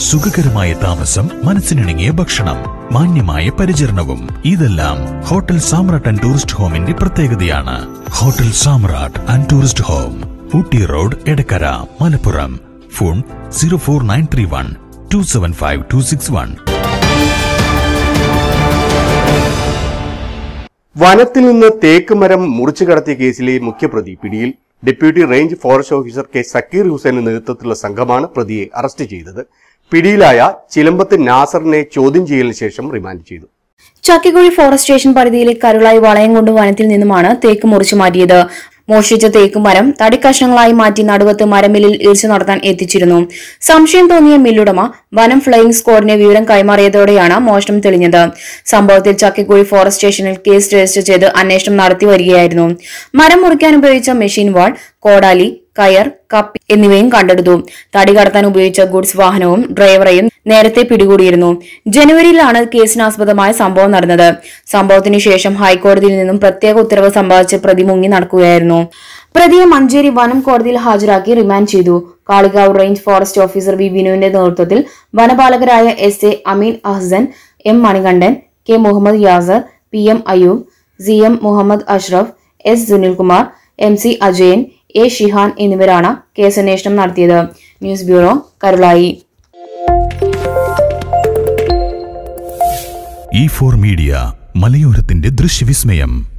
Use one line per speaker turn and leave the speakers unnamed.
സുഖകരമായ താമസം മനസ്സിനിണങ്ങിയ ഭക്ഷണം മാന്യമായ പരിചരണവും ഇതെല്ലാം ഹോട്ടൽ സാമ്രാട്ട് ആൻഡ് ടൂറിസ്റ്റ് ഹോമിന്റെ പ്രത്യേകതയാണ് hotel Samrat and tourist home Ooty road Edakkara Malappuram phone zero four nine three one two seven five two six one
വനത്തിൽ നിന്ന് തേക്ക് മരം മുറിച്ചു കടത്തിയ കേസിലെ മുഖ്യപ്രതി പിടിയിൽ deputy range forest officer K Zakir ഹുസൈന്റെ നേതൃത്വത്തിലുള്ള സംഘമാണ് പ്രതിയെ അറസ്റ്റ് ചെയ്തത് പിടിയിലായ ചിലമ്പത്ത് നാസറിനെ ചോദ്യം ചെയ്യലിന് ശേഷം റിമാൻഡ് ചെയ്തു
ചക്കിക്കുഴി ഫോറസ്റ്റ് സ്റ്റേഷൻ പരിധിയിലെ കരുളായി വളയം കൊണ്ട് വനത്തിൽ നിന്നുമാണ് തേക്ക് മുറിച്ചു മാറ്റിയത് മോഷ്ടിച്ച തേക്ക് മരം തടിക്കഷ്ണങ്ങളായി മാറ്റി നടുവത്ത് മരമില്ലിൽ ഇടിച്ചു നടത്താൻ എത്തിച്ചിരുന്നു സംശയം തോന്നിയ മില്ലുടമ വനം ഫ്ലൈയിംഗ് സ്ക്വാഡിനെ വിവരം കൈമാറിയതോടെയാണ് മോഷണം തെളിഞ്ഞത് സംഭവത്തിൽ ചക്കിക്കുഴി ഫോറസ്റ്റ് സ്റ്റേഷനിൽ കേസ് രജിസ്റ്റർ ചെയ്ത് അന്വേഷണം നടത്തി വരികയായിരുന്നു മരം മുറിക്കാൻ ഉപയോഗിച്ച മെഷീൻ വാൾ കോടാലി കയർ കപ്പി എന്നിവയും കണ്ടെടുത്തു തടി കടത്താൻ ഉപയോഗിച്ച ഗുഡ്സ് വാഹനവും ഡ്രൈവറെയും നേരത്തെ പിടികൂടിയിരുന്നു ജനുവരിയിലാണ് കേസിനാസ്പദമായ സംഭവം നടന്നത് സംഭവത്തിന് ശേഷം ഹൈക്കോടതിയിൽ നിന്നും പ്രത്യേക ഉത്തരവ് സമ്പാദിച്ച് പ്രതി മുങ്ങി നടക്കുകയായിരുന്നു പ്രതിയെ മഞ്ചേരി വനം കോടതിയിൽ ഹാജരാക്കി റിമാൻഡ് ചെയ്തു Kalikavu range forest officer V വിനുവിന്റെ നേതൃത്വത്തിൽ വനപാലകരായ S A Ameen Ahsan M Manikandan K Muhammad Yasir P M Ayub C M Muhammad Ashraf S Sunilkumar M C Ajayan A Shihan എന്നിവരാണ് കേസന്വേഷണം നടത്തിയത് news bureau Karulai
E four media മലയോരത്തിന്റെ ദൃശ്യവിസ്മയം